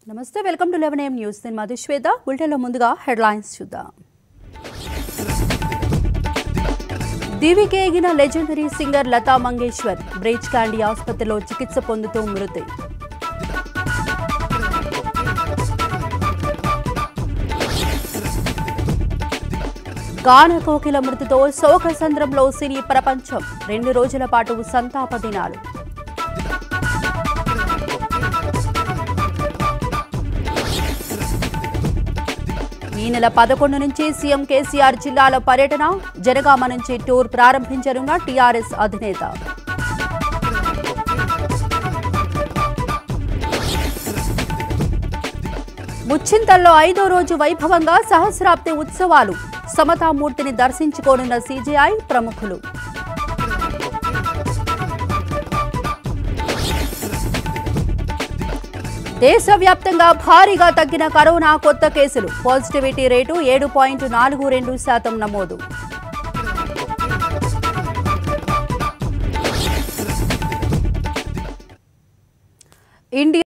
నమస్తే welcome to eleven AM news నేను మధుశ్వేత బులెటిన్లో ముందుగా హెడ్లైన్స్ చూద్దాం దివికి ఎగిన లెజెండరీ సింగర్ లతా మంగేశ్వర్ బ్రేచ్ క్యాండీ ఆసుపత్రిలో చికిత్స పొందుతూ మృతి గాన కోకిల మృతితో శోకసంద్రంలో సినీ ప్రపంచం రెండు రోజుల పాటు సంతాప దినాలు ఈ నెల పదకొండు నుంచి సీఎం కేసీఆర్ జిల్లాల పర్యటన జనగామ నుంచి టూర్ ప్రారంభించనున్న టీఆర్ఎస్ అధినేత ముచ్చింతల్లో ఐదో రోజు వైభవంగా సహస్రాబ్ది ఉత్సవాలు సమతామూర్తిని దర్శించుకోనున్న సీజీఐ ప్రముఖులు దేశవ్యాప్తంగా భారీగా తగ్గిన కరోనా కొత్త కేసులు పాజిటివిటీ రేటు ఏడు పాయింట్ నాలుగు రెండు శాతం నమోదు ఇండియా